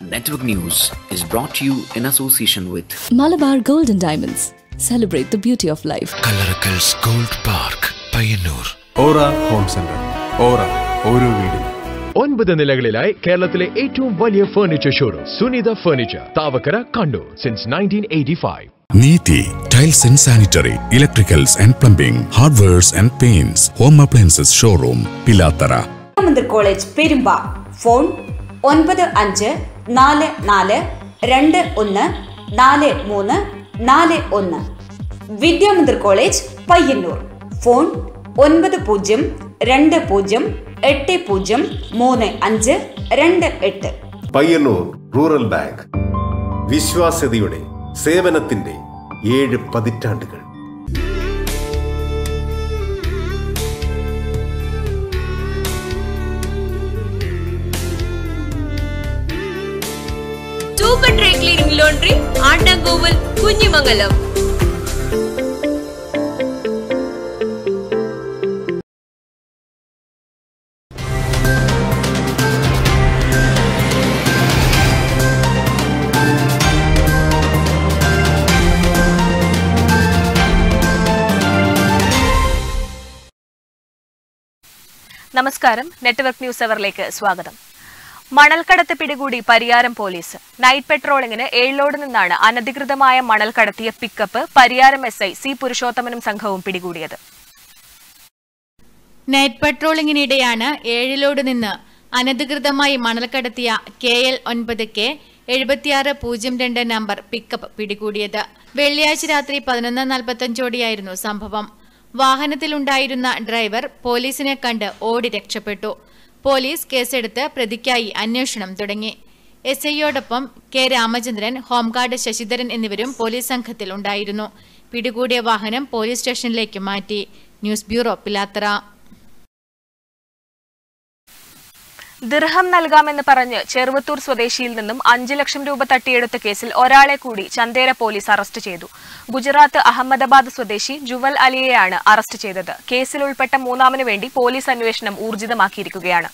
Network News is brought to you in association with Malabar Gold and Diamonds. Celebrate the beauty of life. Kallarakkals gold park Payyanur Aura home centre Aura ഓരോ വീടും ഒൻപത് നിലകളിലായി കേരളത്തിലെ ഏറ്റവും വലിയ furniture showroom Sunitha furniture Thavakkara Kannur since nineteen eighty five Neethi tiles and sanitary electricals and plumbing hardwares and paints home appliances showroom Pilathara രാമന്ദിർ college Perumba phone ഒൻപത് അഞ്ച് നാല് നാല് രണ്ട് ഒന്ന് നാല് മൂന്ന് നാല് ഒന്ന് വിദ്യാമന്ദിർ കോളേജ് പയ്യന്നൂർ ഫോൺ ഒൻപത് പൂജ്യം രണ്ട് പൂജ്യം എട്ട് പൂജ്യം മൂന്ന് അഞ്ച് രണ്ട് എട്ട് പയ്യന്നൂർ റൂറൽ ബാങ്ക് വിശ്വാസ്യതയുടെ സേവനത്തിന്റെ ഏഴ് പതിറ്റാണ്ടുകൾ super dry cleaning laundry Andamkoval Kunhimangalam നമസ്കാരം നെറ്റ്വർക്ക് ന്യൂസ് അവറിലേക്ക് സ്വാഗതം മണൽക്കടത്ത് പിടികൂടി പരിയാരം പോലീസ് നൈറ്റ് പെട്രോളിംഗിന് ഏഴിലോട് നിന്നാണ് അനധികൃതമായ മണൽ കടത്തിയ pickup Pariyaram S I C പുരുഷോത്തമനും സംഘവും പിടികൂടിയത് നൈറ്റ് പട്രോളിംഗിനിടെയാണ് ഏഴിലോട് നിന്ന് അനധികൃതമായി മണൽ കടത്തിയ കെ എൽ ഒൻപത് കെ എഴുപത്തിയാറ് പൂജ്യം രണ്ട് നമ്പർ പിക്കപ്പ് പിടികൂടിയത് വെള്ളിയാഴ്ച രാത്രി പതിനൊന്ന് നാൽപ്പത്തഞ്ചോടെയായിരുന്നു സംഭവം വാഹനത്തിലുണ്ടായിരുന്ന ഡ്രൈവർ പോലീസിനെ കണ്ട് ഓടി രക്ഷപ്പെട്ടു പോലീസ് കേസെടുത്ത് പ്രതിക്കായി അന്വേഷണം തുടങ്ങി എസ് ഐയോടൊപ്പം കെ രാമചന്ദ്രൻ ഹോംഗാർഡ് ശശിധരൻ എന്നിവരും പോലീസ് സംഘത്തിൽ ഉണ്ടായിരുന്നു പിടികൂടിയ വാഹനം പോലീസ് സ്റ്റേഷനിലേക്ക് മാറ്റി ന്യൂസ് ബ്യൂറോ പിലാത്തറ ദിർഹം നൽകാമെന്ന് പറഞ്ഞ് ചെറുവത്തൂർ സ്വദേശിയിൽ നിന്നും അഞ്ചു ലക്ഷം രൂപ തട്ടിയെടുത്ത കേസിൽ ഒരാളെ കൂടി ചന്തേര പോലീസ് അറസ്റ്റ് ചെയ്തു ഗുജറാത്ത് അഹമ്മദാബാദ് സ്വദേശി ജുവൽ അലിയെയാണ് അറസ്റ്റ് ചെയ്തത് കേസിൽ ഉൾപ്പെട്ട മൂന്നാമനു വേണ്ടി പോലീസ് അന്വേഷണം ഊർജിതമാക്കിയിരിക്കുകയാണ്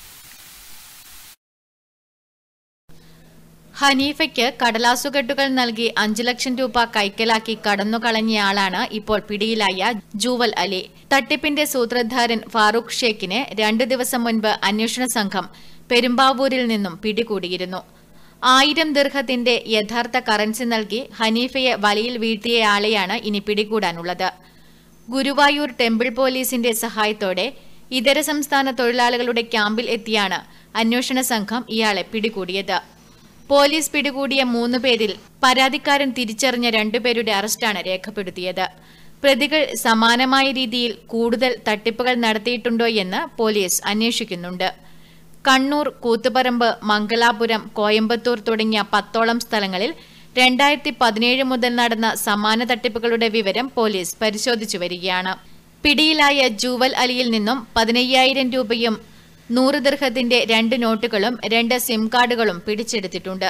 ഹനീഫയ്ക്ക് കടലാസുകെട്ടുകൾ നൽകി അഞ്ചു ലക്ഷം രൂപ കൈക്കലാക്കി കടന്നുകളഞ്ഞയാളാണ് ഇപ്പോൾ പിടിയിലായ ജൂവൽ അലി തട്ടിപ്പിന്റെ സൂത്രധാരൻ ഫാറൂഖ് ഷേഖിനെ രണ്ടു ദിവസം മുൻപ് അന്വേഷണ സംഘം പെരുമ്പാവൂരിൽ നിന്നും പിടികൂടിയിരുന്നു ആയിരം ദീർഘത്തിന്റെ യഥാർത്ഥ കറൻസി നൽകി ഹനീഫയെ വലയിൽ വീഴ്ത്തിയയാളെയാണ് ഇനി പിടികൂടാനുള്ളത് ഗുരുവായൂർ ടെമ്പിൾ പോലീസിന്റെ സഹായത്തോടെ ഇതര സംസ്ഥാന തൊഴിലാളികളുടെ ക്യാമ്പിൽ എത്തിയാണ് അന്വേഷണ സംഘം ഇയാളെ പിടികൂടിയത് പോലീസ് പിടികൂടിയ മൂന്ന് പേരിൽ പരാതിക്കാരൻ തിരിച്ചറിഞ്ഞ രണ്ടുപേരുടെ അറസ്റ്റാണ് രേഖപ്പെടുത്തിയത് പ്രതികൾ സമാനമായ രീതിയിൽ കൂടുതൽ തട്ടിപ്പുകൾ നടത്തിയിട്ടുണ്ടോ എന്ന് പോലീസ് അന്വേഷിക്കുന്നുണ്ട് കണ്ണൂർ കൂത്തുപറമ്പ് മംഗലാപുരം കോയമ്പത്തൂർ തുടങ്ങിയ പത്തോളം സ്ഥലങ്ങളിൽ രണ്ടായിരത്തി പതിനേഴ് മുതൽ നടന്ന സമാന തട്ടിപ്പുകളുടെ വിവരം പോലീസ് പരിശോധിച്ചു വരികയാണ് പിടിയിലായ ജൂവൽ അലിയിൽ നിന്നും പതിനയ്യായിരം രൂപയും നൂറ് ദീർഘത്തിന്റെ രണ്ട് നോട്ടുകളും രണ്ട് സിം കാർഡുകളും പിടിച്ചെടുത്തിട്ടുണ്ട്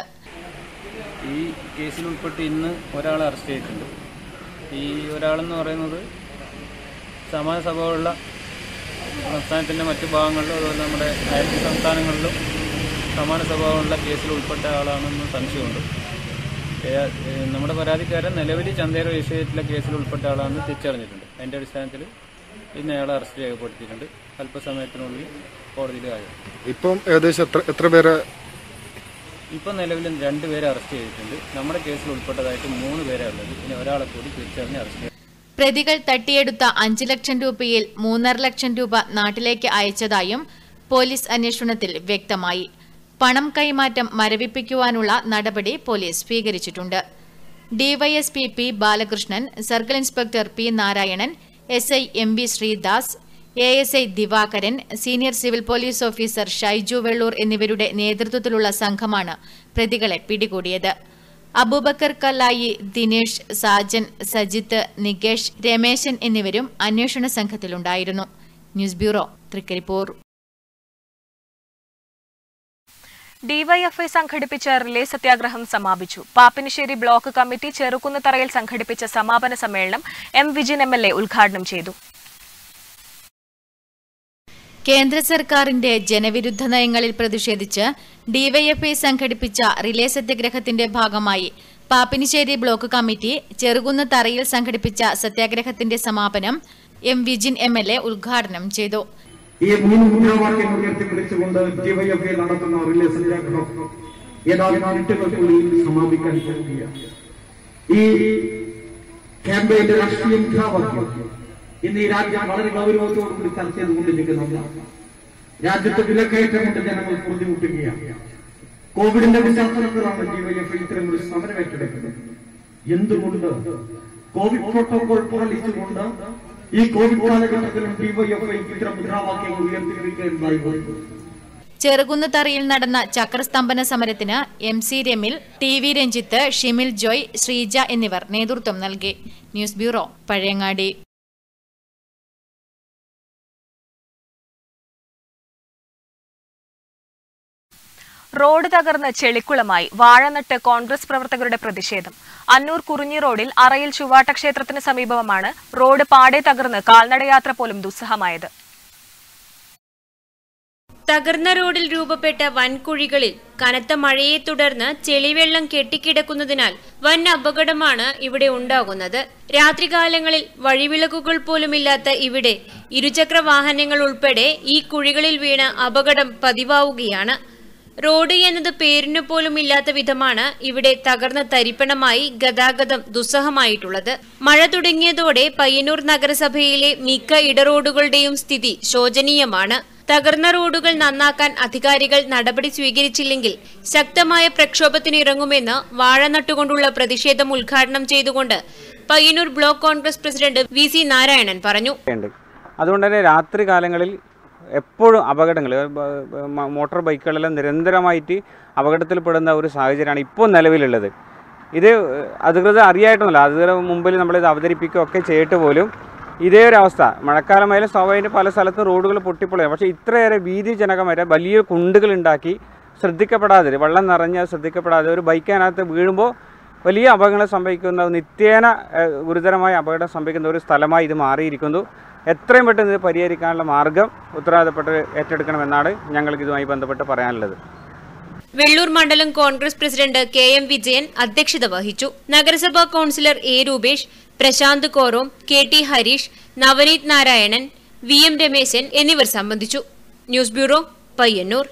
ഈ കേസിൽ ഉൾപ്പെട്ട് ഇന്ന് ഒരാളെ അറസ്റ്റ് ചെയ്തിട്ടുണ്ട് ഈ ഒരാളെന്ന് പറയുന്നത് സമാന സഭകളുള്ള സംസ്ഥാനത്തിൻ്റെ മറ്റു ഭാഗങ്ങളിലും അതുപോലെ നമ്മുടെ അയൽ സംസ്ഥാനങ്ങളിലും സമാന സ്വഭാവമുള്ള കേസിൽ ഉൾപ്പെട്ട ആളാണെന്ന് സംശയമുണ്ട് ഏ- ഏ, നമ്മുടെ പരാതിക്കാരൻ നിലവിൽ ചന്തേര വിഷയത്തിലെ കേസിൽ ഉൾപ്പെട്ട ആളാണെന്ന് തിരിച്ചറിഞ്ഞിട്ടുണ്ട് അതിൻ്റെ അടിസ്ഥാനത്തിൽ ഇന്ന് അയാളെ അറസ്റ്റ് രേഖപ്പെടുത്തിയിട്ടുണ്ട് അല്പസമയത്തിനുള്ളിൽ കോടതിയിൽ ഹാജർ ഇപ്പം ഏകദേശം എത്ര എത്ര പേരെ ഇപ്പം നിലവിൽ രണ്ടുപേരെ അറസ്റ്റ് ചെയ്തിട്ടുണ്ട് നമ്മുടെ കേസിൽ ഉൾപ്പെട്ടതായിട്ട് മൂന്ന് പേരെ ഉള്ളത് ഇനി ഒരാളെ കൂടി തിരിച്ചറിഞ്ഞ് അറസ്റ്റ് ചെയ്തു പ്രതികൾ തട്ടിയെടുത്ത അഞ്ച് ലക്ഷം രൂപയിൽ മൂന്നര ലക്ഷം രൂപ നാട്ടിലേക്ക് അയച്ചതായും പോലീസ് അന്വേഷണത്തിൽ വ്യക്തമായി പണം കൈമാറ്റം മരവിപ്പിക്കുവാനുള്ള നടപടി പോലീസ് സ്വീകരിച്ചിട്ടുണ്ട് DYSP P Balakrishnan circle inspector P Narayanan S I M V Sreedas A S I Divakaran senior civil police officer Shaiju Vellur എന്നിവരുടെ നേതൃത്വത്തിലുള്ള സംഘമാണ് പ്രതികളെ പിടികൂടിയത് അബൂബക്കർ കല്ലായി ദിനേഷ് സാജൻ സജിത്ത് നികേഷ് രമേശൻ എന്നിവരും അന്വേഷണ സംഘത്തിലുണ്ടായിരുന്നു ന്യൂസ് ബ്യൂറോ തൃക്കരിപ്പൂർ ഡിവൈഎഫ്ഐ സംഘടിപ്പിച്ച റിലേ സത്യാഗ്രഹം സമാപിച്ചു പാപ്പിനിശ്ശേരി ബ്ലോക്ക് കമ്മിറ്റി ചെറുകുന്നത്തറയിൽ സംഘടിപ്പിച്ച സമാപന സമ്മേളനം M Vijin M L A ഉദ്ഘാടനം ചെയ്തു കേന്ദ്ര സർക്കാരിന്റെ ജനവിരുദ്ധ നയങ്ങളിൽ പ്രതിഷേധിച്ച് ഡിവൈഎഫ്ഐ സംഘടിപ്പിച്ച റിലേ സത്യാഗ്രഹത്തിന്റെ ഭാഗമായി പാപ്പിനിശ്ശേരി ബ്ലോക്ക് കമ്മിറ്റി ചെറുകുന്ന് തറയിൽ സംഘടിപ്പിച്ച സത്യാഗ്രഹത്തിന്റെ സമാപനം M Vijin M L A ഉദ്ഘാടനം ചെയ്തു ഈ മൂന്ന് മുദ്രാവാക്യങ്ങൾ ഉയർത്തിപ്പിടിച്ചുകൊണ്ട് ഡിവൈഎഫ്ഐ നടത്തുന്ന റിലേ സത്യാഗ്രഹം ഏതാനും മിനിറ്റുകൾക്കുള്ളിൽ സമാപിക്കാൻ പോവുകയാണ് ഈ ക്യാമ്പയിന്റെ രാഷ്ട്രീയ മുദ്രാവാക്യം ഇന്ന് ഈ രാജ്യം വളരെ ഗൗരവത്തോടുകൂടി ചർച്ച ചെയ്തുകൊണ്ടിരിക്കുന്നതാണ് രാജ്യത്ത് വിലക്കയറ്റം കൊണ്ട് ജനങ്ങൾ ബുദ്ധിമുട്ടുകയാണ് കോവിഡിന്റെ പശ്ചാത്തലത്തിലാണ് ഡിവൈഎഫ്ഐ ഇത്തരം ഒരു സമരം ഏറ്റെടുക്കുന്നത് എന്തുകൊണ്ട് കോവിഡ് പ്രോട്ടോകോൾ പാലിച്ചുകൊണ്ട് ഈ കോവിഡ് കാലഘട്ടത്തിലും ഡിവൈഎഫ്ഐ ഇത്തരം മുദ്രാവാക്യങ്ങൾ ഉയർത്തിപ്പിടിക്കുകയുണ്ടായി വന്നു ചെറുകുന്ന് തറയിൽ നടന്ന ചക്രസ്തംഭന സമരത്തിന് M C Ramil T V Ranjith Shimil Joy Sreeja എന്നിവർ നേതൃത്വം നൽകി ന്യൂസ് ബ്യൂറോ പഴയങ്ങാടി റോഡ് തകർന്ന് ചെളിക്കുളമായി വാഴനട്ട് കോൺഗ്രസ് പ്രവർത്തകരുടെ പ്രതിഷേധം അന്നൂർ കുറിഞ്ഞി റോഡിൽ അറയിൽ ചുവാട്ട ക്ഷേത്രത്തിന് സമീപമാണ് റോഡ് പാടെ തകർന്ന് കാൽനടയാത്ര പോലും ദുസ്സഹമായത് തകർന്ന റോഡിൽ രൂപപ്പെട്ട വൻകുഴികളിൽ കനത്ത മഴയെ തുടർന്ന് ചെളിവെള്ളം കെട്ടിക്കിടക്കുന്നതിനാൽ വൻ അപകടമാണ് ഇവിടെ ഉണ്ടാകുന്നത് രാത്രികാലങ്ങളിൽ വഴിവിളക്കുകൾ പോലുമില്ലാത്ത ഇവിടെ ഇരുചക്ര വാഹനങ്ങൾ ഉൾപ്പെടെ ഈ കുഴികളിൽ വീണ് അപകടം പതിവാവുകയാണ് റോഡ് എന്നത് പേരിനു പോലും ഇല്ലാത്ത വിധമാണ് ഇവിടെ തകർന്ന തരിപ്പണമായി ഗതാഗതം ദുസ്സഹമായിട്ടുള്ളത് മഴ തുടങ്ങിയതോടെ പയ്യന്നൂർ നഗരസഭയിലെ മിക്ക ഇടറോഡുകളുടെയും സ്ഥിതി ശോചനീയമാണ് തകർന്ന റോഡുകൾ നന്നാക്കാൻ അധികാരികൾ നടപടി സ്വീകരിച്ചില്ലെങ്കിൽ ശക്തമായ പ്രക്ഷോഭത്തിനിറങ്ങുമെന്ന് വാഴ നട്ടുകൊണ്ടുള്ള പ്രതിഷേധം ഉദ്ഘാടനം ചെയ്തുകൊണ്ട് Payyanur block Congress president V C Narayanan പറഞ്ഞു ഉണ്ട് അതുകൊണ്ട് തന്നെ രാത്രി കാലങ്ങളിൽ എപ്പോഴും അപകടങ്ങൾ മോട്ടോർ ബൈക്കുകളെല്ലാം നിരന്തരമായിട്ട് അപകടത്തിൽപ്പെടുന്ന ഒരു സാഹചര്യമാണ് ഇപ്പോൾ നിലവിലുള്ളത് ഇത് അധികൃതർ അറിയായിട്ടൊന്നുമില്ല അധികൃതർ മുമ്പിൽ നമ്മളിത് അവതരിപ്പിക്കുകയൊക്കെ ചെയ്തിട്ട് പോലും ഇതേ ഒരു അവസ്ഥ മഴക്കാലമായാലും സ്വാഭാവികം പല സ്ഥലത്തും റോഡുകൾ പൊട്ടിപ്പൊളിയാണ് പക്ഷേ ഇത്രയേറെ ഭീതിജനകമായ വലിയ കുണ്ടുകൾ ഉണ്ടാക്കി ശ്രദ്ധിക്കപ്പെടാതെ വെള്ളം നിറഞ്ഞ് ശ്രദ്ധിക്കപ്പെടാതെ ഒരു ബൈക്കിനകത്ത് വീഴുമ്പോൾ വലിയ അപകടം സംഭവിക്കുന്ന നിത്യേന ഏഹ്, ഗുരുതരമായ അപകടം സംഭവിക്കുന്ന ഒരു സ്ഥലമായി ഇത് മാറിയിരിക്കുന്നു എത്രയും പെട്ടെന്ന് ഇത് പരിഹരിക്കാനുള്ള മാർഗം ഉത്തരവാദപ്പെട്ട് ഏറ്റെടുക്കണമെന്നാണ് ഞങ്ങൾക്ക് ഇതുമായി ബന്ധപ്പെട്ട് പറയാനുള്ളത് വെള്ളൂർ മണ്ഡലം Congress president K M Vijayan അധ്യക്ഷത വഹിച്ചു നഗരസഭാ councillor A Rupesh Prashanth Korom K T Harish Navaneeth Narayanan V M Rameshan എന്നിവർ സംബന്ധിച്ചു ന്യൂസ് ബ്യൂറോ പയ്യന്നൂർ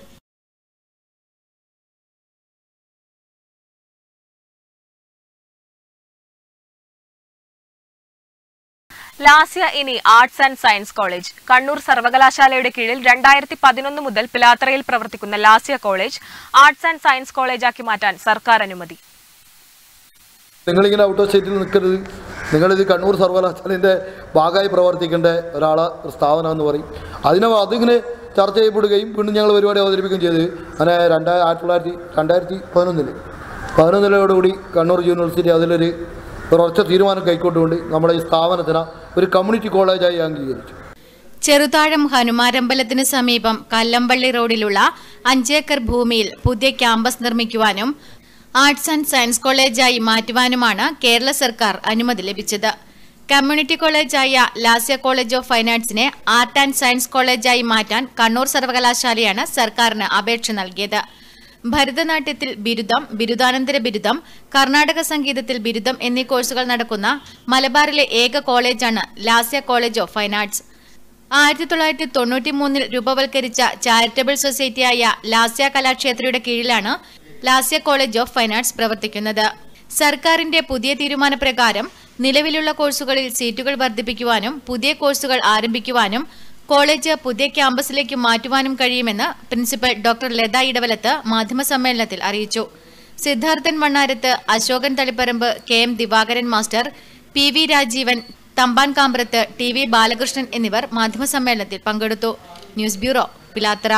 ലാസ്യ ഇനി arts and science college Kannur സർവകലാശാലയുടെ കീഴിൽ രണ്ടായിരത്തി പതിനൊന്ന് മുതൽ പിലാത്രയിൽ പ്രവർത്തിക്കുന്ന Lasya college arts and science കോളേജാക്കി മാറ്റാൻ സർക്കാർ അനുമതി നിങ്ങളിങ്ങനെ ഔട്ട് ഓഫ് സ്റ്റേറ്റിൽ നിൽക്കരുത് നിങ്ങളിത് കണ്ണൂർ സർവകലാശാലൻ്റെ ഭാഗമായി പ്രവർത്തിക്കേണ്ട ഒരാളെ ഒരു സ്ഥാപനം എന്ന് പറയും അതിനെ അതിങ്ങനെ ചർച്ച ചെയ്യപ്പെടുകയും വീണ്ടും ഞങ്ങൾ പരിപാടി അവതരിപ്പിക്കുകയും ചെയ്ത് അങ്ങനെ രണ്ടാ ആയിരത്തി തൊള്ളായിരത്തി രണ്ടായിരത്തി പതിനൊന്നിൽ പതിനൊന്നിലോടുകൂടി കണ്ണൂർ യൂണിവേഴ്സിറ്റി അതിലൊരു ഒരു ഉറച്ച തീരുമാനം കൈക്കൊണ്ടുകൊണ്ട് നമ്മുടെ ഈ സ്ഥാപനത്തിന് ഒരു കമ്മ്യൂണിറ്റി കോളേജായി അംഗീകരിച്ചു ചെറുതാഴം ഹനുമാരമ്പലത്തിന് സമീപം കല്ലമ്പള്ളി റോഡിലുള്ള അഞ്ചേക്കർ ഭൂമിയിൽ പുതിയ ക്യാമ്പസ് നിർമ്മിക്കുവാനും ആർട്സ് ആൻഡ് സയൻസ് കോളേജായി മാറ്റുവാനുമാണ് കേരള സർക്കാർ അനുമതി ലഭിച്ചത് കമ്മ്യൂണിറ്റി കോളേജായ ലാസ്യ കോളേജ് ഓഫ് ഫൈൻ ആർട്സിനെ ആർട്ട് ആൻഡ് സയൻസ് കോളേജായി മാറ്റാൻ കണ്ണൂർ സർവകലാശാലയാണ് സർക്കാരിന് അപേക്ഷ നൽകിയത് ഭരതനാട്യത്തിൽ ബിരുദം ബിരുദാനന്തര ബിരുദം കർണാടക സംഗീതത്തിൽ ബിരുദം എന്നീ കോഴ്സുകൾ നടക്കുന്ന മലബാറിലെ ഏക കോളേജാണ് Lasya college of fine arts ആയിരത്തി തൊള്ളായിരത്തി തൊണ്ണൂറ്റി മൂന്നിൽ രൂപവൽക്കരിച്ച ചാരിറ്റബിൾ സൊസൈറ്റിയായ ലാസ്യ കലാക്ഷേത്രയുടെ കീഴിലാണ് Lasya college of fine arts പ്രവർത്തിക്കുന്നത് സർക്കാരിന്റെ പുതിയ തീരുമാനപ്രകാരം നിലവിലുള്ള കോഴ്സുകളിൽ സീറ്റുകൾ വർദ്ധിപ്പിക്കുവാനും പുതിയ കോഴ്സുകൾ ആരംഭിക്കുവാനും കോളേജ് പുതിയ ക്യാമ്പസിലേക്ക് മാറ്റുവാനും കഴിയുമെന്ന് പ്രിൻസിപ്പൽ ഡോക്ടർ ലത ഇടവലത്ത് മാധ്യമസമ്മേളനത്തിൽ അറിയിച്ചു Siddharthan Mannarath Ashokan Taliparamba K M Divakaran master P V Rajeevan Thampan Kamprath T V Balakrishnan എന്നിവർ മാധ്യമസമ്മേളനത്തിൽ പങ്കെടുത്തു news bureau Pilathara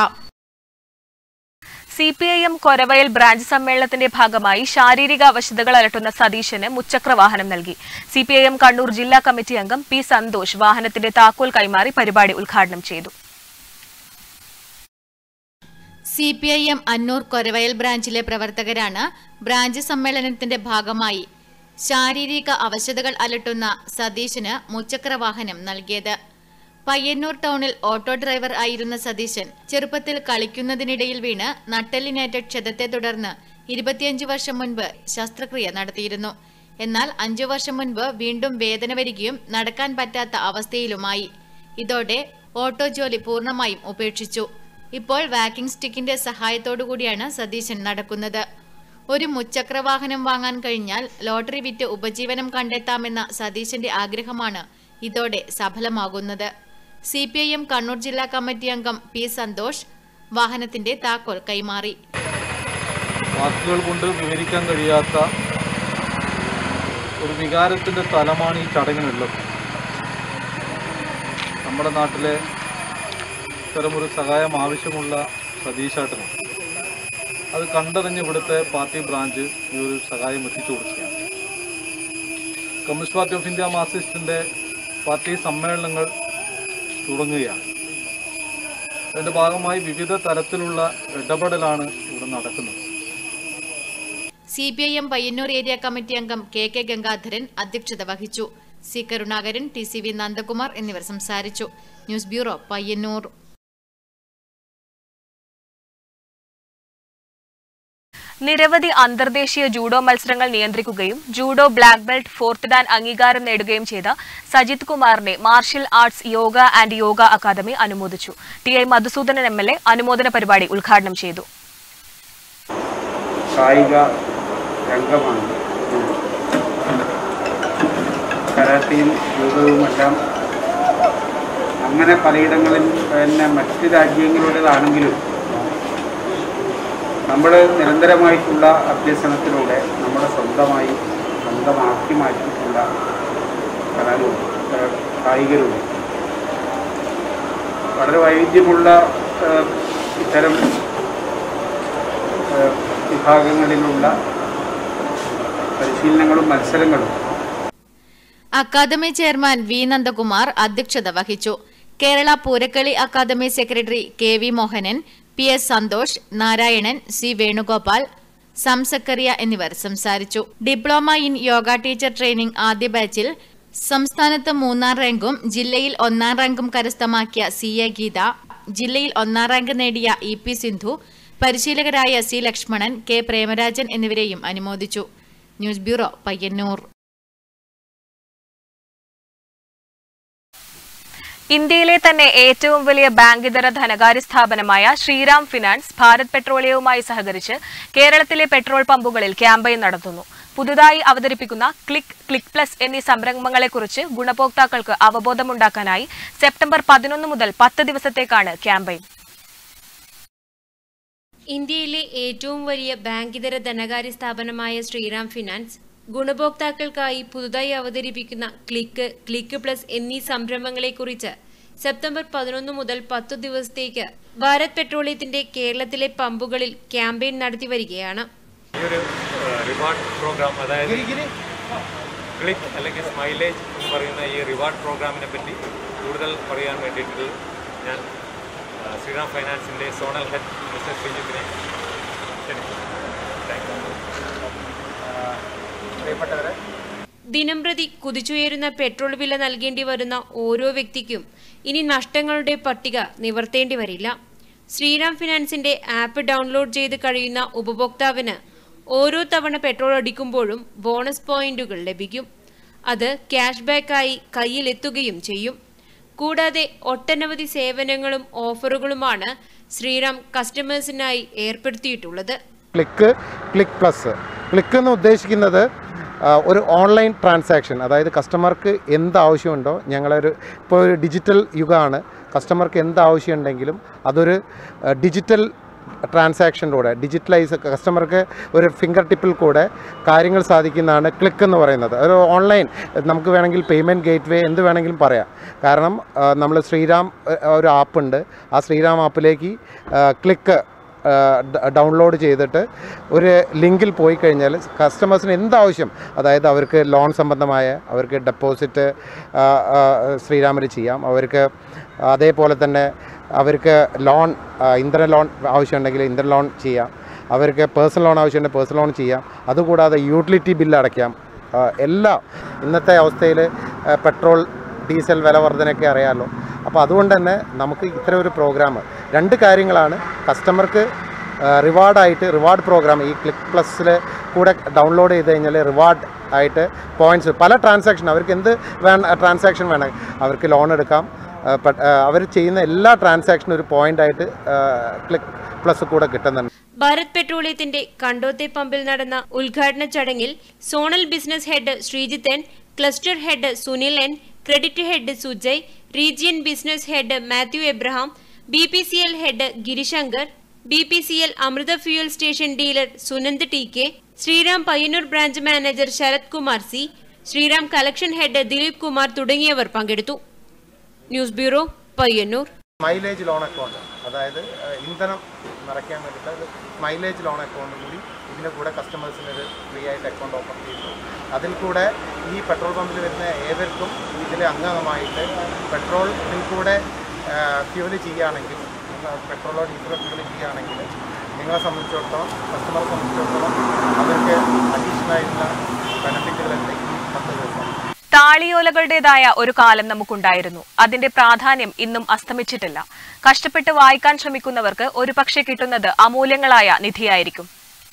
C P I M Koravayal branch സമ്മേളനത്തിന്റെ ഭാഗമായി ശാരീരിക അവശതകൾ അലട്ടുന്ന സതീശന് മുച്ചക്ര വാഹനം നൽകി C P I M Kannur ജില്ലാ കമ്മിറ്റി അംഗം പി സന്തോഷ് വാഹനത്തിന്റെ താക്കോൽ കൈമാറി പരിപാടി ഉദ്ഘാടനം ചെയ്തു C P I M Annur Koravayal ബ്രാഞ്ചിലെ പ്രവർത്തകരാണ് ബ്രാഞ്ച് സമ്മേളനത്തിന്റെ ഭാഗമായി ശാരീരിക അവശതകൾ അലട്ടുന്ന സതീശന് മുച്ചക്ര വാഹനം നൽകിയത് പയ്യന്നൂർ ടൗണിൽ ഓട്ടോ ഡ്രൈവർ ആയിരുന്ന സതീശൻ ചെറുപ്പത്തിൽ കളിക്കുന്നതിനിടയിൽ വീണ് നട്ടെല്ലിനേറ്റ ക്ഷതത്തെ തുടർന്ന് ഇരുപത്തിയഞ്ച് വർഷം മുൻപ് ശസ്ത്രക്രിയ നടത്തിയിരുന്നു എന്നാൽ അഞ്ചു വർഷം മുൻപ് വീണ്ടും വേദന വരികയും നടക്കാൻ പറ്റാത്ത അവസ്ഥയിലുമായി ഇതോടെ ഓട്ടോ ജോലി പൂർണ്ണമായും ഉപേക്ഷിച്ചു ഇപ്പോൾ വാക്കിംഗ് സ്റ്റിക്കിന്റെ സഹായത്തോടുകൂടിയാണ് സതീശൻ നടക്കുന്നത് ഒരു മുച്ചക്ര വാഹനം വാങ്ങാൻ കഴിഞ്ഞാൽ ലോട്ടറി വിറ്റ് ഉപജീവനം കണ്ടെത്താമെന്ന സതീശന്റെ ആഗ്രഹമാണ് ഇതോടെ സഫലമാകുന്നത് C P I M Kannur ജില്ലാ കമ്മിറ്റി അംഗം പി സന്തോഷ് വാഹനത്തിന്റെ താക്കോൽ കൈമാറി വാക്കുകൾ കൊണ്ട് വിവരിക്കാൻ കഴിയാത്ത ഒരു വികാരത്തിൻ്റെ തലമാണ് ഈ ചടങ്ങിനുള്ളത് നമ്മുടെ നാട്ടിലെ ഇത്തരമൊരു സഹായം ആവശ്യമുള്ള സതീശാട്ടനും അത് കണ്ടറിഞ്ഞ് ഇവിടുത്തെ പാർട്ടി ബ്രാഞ്ച് ഈ ഒരു സഹായം എത്തിച്ചു കൊടുക്കുകയാണ് കമ്മ്യൂണിസ്റ്റ് പാർട്ടി ഓഫ് ഇന്ത്യ മാർക്സിസ്റ്റിൻ്റെ പാർട്ടി സമ്മേളനങ്ങൾ തുടങ്ങുകയാണ് അതിൻ്റെ ഭാഗമായി വിവിധ തരത്തിലുള്ള ഇടപെടലാണ് ഇവിടെ നടക്കുന്നത് C P I M Payyanur area committee അംഗം കെ കെ ഗംഗാധരൻ അധ്യക്ഷത വഹിച്ചു C Karunakaran T C V Nandakumar എന്നിവർ സംസാരിച്ചു ന്യൂസ് ബ്യൂറോ പയ്യന്നൂർ നിരവധി അന്തർദേശീയ ജൂഡോ മത്സരങ്ങൾ നിയന്ത്രിക്കുകയും judo black belt fourth dan അംഗീകാരം നേടുകയും ചെയ്ത സജിത് കുമാറിനെ martial arts yoga and yoga academy അനുമോദിച്ചു T I Madhusoodanan M L A അനുമോദന പരിപാടി ഉദ്ഘാടനം ചെയ്തു കായിക രംഗമാണ് കരാട്ടയും ജൂഡവുമെല്ലാം അങ്ങനെ പലയിടങ്ങളിൽ തന്നെ മറ്റ് രാജ്യങ്ങളുടേതാണെങ്കിലും നമ്മൾ നിരന്തരമായിട്ടുള്ള അഭ്യസനത്തിലൂടെ നമ്മുടെ സ്വന്തമായി സ്വന്തമാക്കി മാറ്റിയിട്ടുള്ള കലാരൂപം കായികരൂപം വളരെ വൈവിധ്യമുള്ള ഏഹ്, ഇത്തരം ഏഹ്, വിഭാഗങ്ങളിലുള്ള പരിശീലനങ്ങളും മത്സരങ്ങളും അക്കാദമി ചെയർമാൻ വി നന്ദകുമാർ അധ്യക്ഷത വഹിച്ചു Kerala Poorakkali academy secretary K V Mohanan P S Santhosh Narayanan C Venugopal Sam Zachariah എന്നിവർ സംസാരിച്ചു diploma in yoga teacher training ആദ്യ ബാച്ചിൽ സംസ്ഥാനത്ത് മൂന്നാം റാങ്കും ജില്ലയിൽ ഒന്നാം റാങ്കും കരസ്ഥമാക്കിയ സി എ ഗീത ജില്ലയിൽ ഒന്നാം റാങ്ക് നേടിയ ഇ പി സിന്ധു പരിശീലകരായ സി ലക്ഷ്മണൻ കെ പ്രേമരാജൻ എന്നിവരെയും അനുമോദിച്ചു ന്യൂസ് ബ്യൂറോ പയ്യന്നൂർ ഇന്ത്യയിലെ തന്നെ ഏറ്റവും വലിയ ബാങ്കിതര ധനകാര്യ സ്ഥാപനമായ ശ്രീറാം ഫിനാൻസ് ഭാരത് പെട്രോളിയവുമായി സഹകരിച്ച് കേരളത്തിലെ പെട്രോൾ പമ്പുകളിൽ ക്യാമ്പയിൻ നടത്തുന്നു പുതുതായി അവതരിപ്പിക്കുന്ന ക്ലിക്ക് ക്ലിക്ക് പ്ലസ് എന്നീ സംരംഭങ്ങളെക്കുറിച്ച് ഗുണഭോക്താക്കൾക്ക് അവബോധമുണ്ടാക്കാനായി സെപ്റ്റംബർ പതിനൊന്ന് മുതൽ പത്ത് ദിവസത്തേക്കാണ് ക്യാമ്പയിൻ ഇന്ത്യയിലെ ഏറ്റവും വലിയ ബാങ്കിതര ധനകാര്യ സ്ഥാപനമായ ശ്രീറാം ഫിനാൻസ് ഗുണഭോക്താക്കൾക്കായി പുതുതായി അവതരിപ്പിക്കുന്ന ക്ലിക്ക് ക്ലിക്ക് പ്ലസ് എന്നീ സംരംഭങ്ങളെക്കുറിച്ച് സെപ്റ്റംബർ പതിനൊന്ന് മുതൽ പത്തു ദിവസത്തേക്ക് ഭാരത് പെട്രോളിയത്തിന്റെ കേരളത്തിലെ പമ്പുകളിൽ ക്യാമ്പയിൻ നടത്തി വരികയാണ് ഈ ഒരു റിവാർഡ് പ്രോഗ്രാം അതായത് ക്ലിക്ക് അല്ലെങ്കിൽ സ്മൈലേജ് എന്ന് പറയുന്ന ഈ റിവാർഡ് പ്രോഗ്രാമിനെ പറ്റി കൂടുതൽ പറയാൻ വേണ്ടിയിട്ട് ഞാൻ ആ, ശ്രീറാം ഫൈനാൻസിൻ്റെ സോണൽ ഹെഡ് മിസ്റ്റർ ശ്രീജിത്തിനെ ക്ഷണിക്കുന്നു താങ്ക് യു പ്രിയപ്പെട്ടവരെ ദിനംപ്രതി കുതിച്ചുയരുന്ന പെട്രോൾ വില നൽകേണ്ടി വരുന്ന ഓരോ വ്യക്തിക്കും ഇനി നഷ്ടങ്ങളുടെ പട്ടിക നിവർത്തേണ്ടി വരില്ല ശ്രീറാം ഫിനാൻസിന്റെ ആപ്പ് ഡൗൺലോഡ് ചെയ്ത് കഴിയുന്ന ഉപഭോക്താവിന് ഓരോ തവണ പെട്രോൾ അടിക്കുമ്പോഴും ബോണസ് പോയിന്റുകൾ ലഭിക്കും അത് ക്യാഷ് ബാക്കായി കയ്യിലെത്തുകയും ചെയ്യും കൂടാതെ ഒട്ടനവധി സേവനങ്ങളും ഓഫറുകളുമാണ് ശ്രീറാം കസ്റ്റമേഴ്സിനായി ഏർപ്പെടുത്തിയിട്ടുള്ളത് ക്ലിക്ക് ക്ലിക്ക് പ്ലസ് ക്ലിക്ക് എന്ന് ഉദ്ദേശിക്കുന്നത് ആ, ഒരു ഓൺലൈൻ ട്രാൻസാക്ഷൻ അതായത് കസ്റ്റമർക്ക് എന്ത് ആവശ്യമുണ്ടോ ഞങ്ങളൊരു ഇപ്പോൾ ഒരു ഡിജിറ്റൽ യുഗമാണ് കസ്റ്റമർക്ക് എന്ത് ആവശ്യമുണ്ടെങ്കിലും അതൊരു ആ, ഡിജിറ്റൽ ട്രാൻസാക്ഷനിലൂടെ ഡിജിറ്റലൈസ് കസ്റ്റമർക്ക് ഒരു ഫിംഗർ ടിപ്പിൽ കൂടെ കാര്യങ്ങൾ സാധിക്കുന്നതാണ് ക്ലിക്ക് എന്ന് പറയുന്നത് ഒരു ഓൺലൈൻ നമുക്ക് വേണമെങ്കിൽ പേയ്മെൻറ്റ് ഗേറ്റ് വേ എന്ത് വേണമെങ്കിലും പറയാം കാരണം നമ്മൾ ശ്രീറാം ആ, ഒരു ആപ്പുണ്ട് ആ ശ്രീറാം ആപ്പിലേക്ക് ക്ലിക്ക് ഡൗൺലോഡ് ചെയ്തിട്ട് ഒരു ലിങ്കിൽ പോയി കഴിഞ്ഞാൽ കസ്റ്റമേഴ്സിന് എന്താവശ്യം അതായത് അവർക്ക് ലോൺ സംബന്ധമായ അവർക്ക് ഡെപ്പോസിറ്റ് ശ്രീരാമിൽ ചെയ്യാം അവർക്ക് അതേപോലെ തന്നെ അവർക്ക് ലോൺ ഇന്ധന ലോൺ ആവശ്യമുണ്ടെങ്കിൽ ഇന്ധന ലോൺ ചെയ്യാം അവർക്ക് പേഴ്സണൽ ലോൺ ആവശ്യമുണ്ടെങ്കിൽ പേഴ്സണൽ ലോൺ ചെയ്യാം അതുകൂടാതെ യൂട്ടിലിറ്റി ബില്ല് അടയ്ക്കാം ആ, എല്ലാം ഇന്നത്തെ അവസ്ഥയിൽ പെട്രോൾ ഡീസൽ വില വർധനയൊക്കെ അറിയാമല്ലോ അപ്പോൾ അതുകൊണ്ട് തന്നെ നമുക്ക് ഇത്തരം ഒരു പ്രോഗ്രാം രണ്ട് കാര്യങ്ങളാണ് കസ്റ്റമർക്ക് റിവാർഡായിട്ട് റിവാർഡ് പ്രോഗ്രാം ഈ ക്ലിക്ക് പ്ലസ്സിൽ കൂടെ ഡൗൺലോഡ് ചെയ്ത് കഴിഞ്ഞാൽ റിവാർഡ് ആയിട്ട് പോയിൻറ്റ്സ് പല ട്രാൻസാക്ഷൻ അവർക്ക് എന്ത് വേണം ട്രാൻസാക്ഷൻ വേണം അവർക്ക് ലോൺ എടുക്കാം അവർ ചെയ്യുന്ന എല്ലാ ട്രാൻസാക്ഷനും ഒരു പോയിന്റ് ആയിട്ട് ക്ലിക്ക് പ്ലസ് കൂടെ കിട്ടുന്നുണ്ട് ഭാരത് പെട്രോളിയത്തിന്റെ കണ്ടോത്തെ പമ്പിൽ നടന്ന ഉദ്ഘാടന ചടങ്ങിൽ സോണൽ ബിസിനസ് ഹെഡ് ശ്രീജിത്തൻ cluster head Sunil N credit head Sujay region business head Mathew Abraham B P C L head Girishankar B P C L Amrita fuel station dealer Sunand T K Shriram Payyanur branch manager Sarath Kumar C Shriram collection head Dileep Kumar തുടങ്ങിയവർ പങ്കെടുത്തു news bureau Payyanur mileage loan account അതായത് ഏഹ്, ഇന്ധനം നിറയ്ക്കാൻ വേണ്ടിയിട്ട് ഒരു mileage loan account കൂടി ഇതിൻ്റെ കൂടെ കസ്റ്റമേഴ്സിന് ഒരു ഫ്രീ ആയിട്ട് അക്കൗണ്ട് ഓപ്പൺ ചെയ്തു അതിൽ കൂടെ ഈ പെട്രോൾ പമ്പിൽ വരുന്ന ഏവർക്കും ഇതിൽ അംഗമായിട്ട് പെട്രോൾ ഇതിൽ കൂടെ ഫ്യൂല് ചെയ്യുകയാണെങ്കിൽ പെട്രോളോ ഡീസലോ ഫ്യൂല് ചെയ്യുകയാണെങ്കിൽ നിങ്ങളെ സംബന്ധിച്ചിടത്തോളം കസ്റ്റമറെ സംബന്ധിച്ചിടത്തോളം അവർക്ക് അഡീഷണൽ ആയിട്ടുള്ള ബെനിഫിറ്റുകളുണ്ട് ഈ പത്ത് ദിവസം താളിയോലകളുടേതായ ഒരു കാലം നമുക്കുണ്ടായിരുന്നു അതിന്റെ പ്രാധാന്യം ഇന്നും അസ്തമിച്ചിട്ടില്ല കഷ്ടപ്പെട്ട് വായിക്കാൻ ശ്രമിക്കുന്നവർക്ക് ഒരുപക്ഷെ കിട്ടുന്നത് അമൂല്യങ്ങളായ നിധിയായിരിക്കും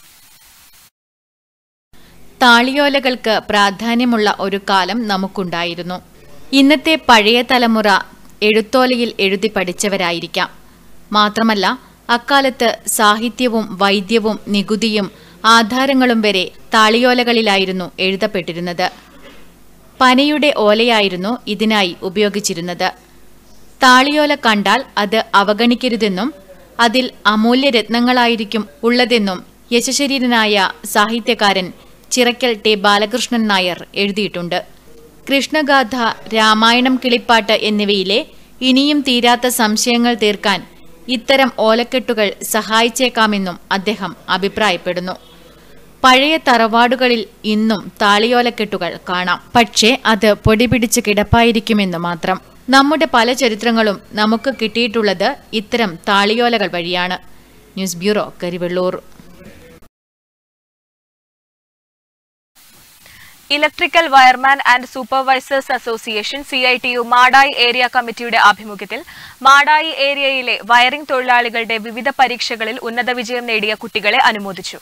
താളിയോലകൾക്ക് പ്രാധാന്യമുള്ള ഒരു കാലം നമുക്കുണ്ടായിരുന്നു ഇന്നത്തെ പഴയ തലമുറ എഴുത്തോലയിൽ എഴുതി പഠിച്ചവരായിരിക്കാം മാത്രമല്ല അക്കാലത്ത് സാഹിത്യവും വൈദ്യവും നികുതിയും ആധാരങ്ങളും വരെ താളിയോലകളിലായിരുന്നു എഴുതപ്പെട്ടിരുന്നത് പനയുടെ ഓലയായിരുന്നു ഇതിനായി ഉപയോഗിച്ചിരുന്നത് താളിയോല കണ്ടാൽ അത് അവഗണിക്കരുതെന്നും അതിൽ അമൂല്യരത്നങ്ങളായിരിക്കും ഉള്ളതെന്നും യശശരീരനായ സാഹിത്യകാരൻ ചിറക്കൽ ടി ബാലകൃഷ്ണൻ നായർ എഴുതിയിട്ടുണ്ട് കൃഷ്ണഗാഥ രാമായണം കിളിപ്പാട്ട് എന്നിവയിലെ ഇനിയും തീരാത്ത സംശയങ്ങൾ തീർക്കാൻ ഇത്തരം ഓലക്കെട്ടുകൾ സഹായിച്ചേക്കാമെന്നും അദ്ദേഹം അഭിപ്രായപ്പെടുന്നു പഴയ തറവാടുകളിൽ ഇന്നും താളിയോലക്കെട്ടുകൾ കാണാം പക്ഷേ അത് പൊടിപിടിച്ച് കിടപ്പായിരിക്കുമെന്ന് മാത്രം നമ്മുടെ പല ചരിത്രങ്ങളും നമുക്ക് കിട്ടിയിട്ടുള്ളത് ഇത്തരം താളിയോലകൾ വഴിയാണ് news bureau Karivellur electrical wireman and supervisors association C I T U Madayi area കമ്മിറ്റിയുടെ ആഭിമുഖ്യത്തിൽ മാടായി ഏരിയയിലെ വയറിംഗ് തൊഴിലാളികളുടെ വിവിധ പരീക്ഷകളിൽ ഉന്നത വിജയം നേടിയ കുട്ടികളെ അനുമോദിച്ചു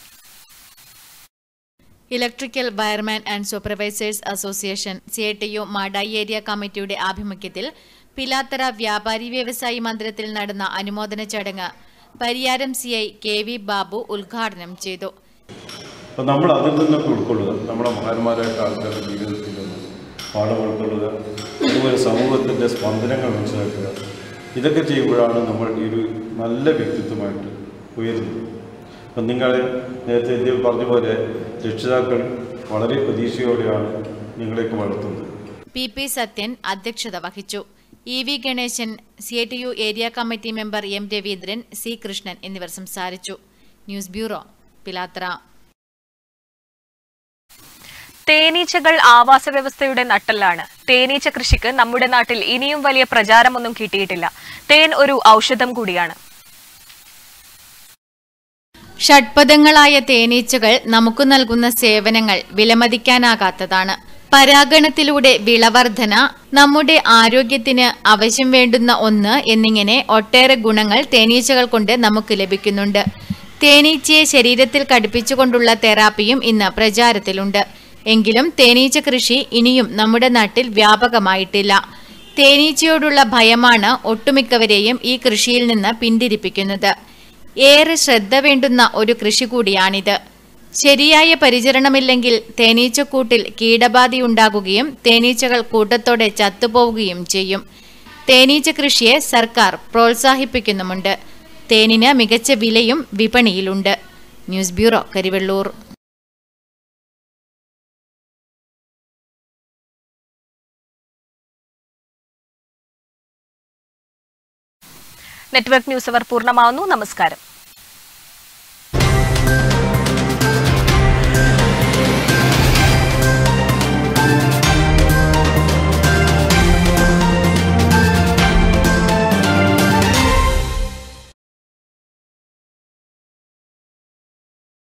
electrical wireman and supervisors association C I T U Madayi area കമ്മിറ്റിയുടെ ആഭിമുഖ്യത്തിൽ പിലാത്തറ വ്യാപാരി വ്യവസായി മന്ദിരത്തിൽ നടന്ന അനുമോദന ചടങ്ങ് Pariyaram C I K V Babu ഉദ്ഘാടനം ചെയ്തു അപ്പോൾ നമ്മൾ അതിൽ നിന്നൊക്കെ ഉൾക്കൊള്ളുക നമ്മുടെ മഹാന്മാരായിട്ട് ആൾക്കാരുടെ ജീവിതത്തിൽ നിന്ന് പാഠം ഉൾക്കൊള്ളുക അതുപോലെ സമൂഹത്തിൻ്റെ സ്പന്ദനങ്ങൾ മനസ്സിലാക്കുക ഇതൊക്കെ ചെയ്യുമ്പോഴാണ് നമ്മൾ ഈ ഒരു നല്ല വ്യക്തിത്വമായിട്ട് ഉയരുന്നത് അപ്പം നിങ്ങൾ നേരത്തെ ഇന്ത്യയിൽ പറഞ്ഞ പോലെ രക്ഷിതാക്കൾ വളരെ പ്രതീക്ഷയോടെയാണ് നിങ്ങളെയൊക്കെ വളർത്തുന്നത് പി പി സത്യൻ അധ്യക്ഷത വഹിച്ചു E V Ganesan C I T U area committee member M Raveendran C Krishnan എന്നിവർ സംസാരിച്ചു ന്യൂസ് ബ്യൂറോ പിലാത്ര തേനീച്ചകൾ ആവാസ വ്യവസ്ഥയുടെ നട്ടെല്ലാണ് തേനീച്ച കൃഷിക്ക് നമ്മുടെ നാട്ടിൽ ഇനിയും വലിയ പ്രചാരമൊന്നും കിട്ടിയിട്ടില്ല തേൻ ഒരു ഔഷധം കൂടിയാണ് ഷഡ്പദങ്ങളായ തേനീച്ചകൾ നമുക്ക് നൽകുന്ന സേവനങ്ങൾ വിലമതിക്കാനാകാത്തതാണ് പരാഗണത്തിലൂടെ വിളവർധന നമ്മുടെ ആരോഗ്യത്തിന് ആവശ്യം വേണ്ടുന്ന ഒന്ന് എന്നിങ്ങനെ ഒട്ടേറെ ഗുണങ്ങൾ തേനീച്ചകൾ കൊണ്ട് നമുക്ക് ലഭിക്കുന്നുണ്ട് തേനീച്ചയെ ശരീരത്തിൽ കടുപ്പിച്ചുകൊണ്ടുള്ള തെറാപ്പിയും ഇന്ന് പ്രചാരത്തിലുണ്ട് എങ്കിലും തേനീച്ച കൃഷി ഇനിയും നമ്മുടെ നാട്ടിൽ വ്യാപകമായിട്ടില്ല തേനീച്ചയോടുള്ള ഭയമാണ് ഒട്ടുമിക്കവരെയും ഈ കൃഷിയിൽ നിന്ന് പിന്തിരിപ്പിക്കുന്നത് ഏറെ ശ്രദ്ധ വേണ്ടുന്ന ഒരു കൃഷി കൂടിയാണിത് ശരിയായ പരിചരണമില്ലെങ്കിൽ തേനീച്ചക്കൂട്ടിൽ കീടബാധയുണ്ടാകുകയും തേനീച്ചകൾ കൂട്ടത്തോടെ ചത്തുപോവുകയും ചെയ്യും തേനീച്ച കൃഷിയെ സർക്കാർ പ്രോത്സാഹിപ്പിക്കുന്നുമുണ്ട് തേനിന് മികച്ച വിലയും വിപണിയിലുണ്ട് news bureau Karivellur network news hour പൂർണ്ണമാവുന്നു നമസ്കാരം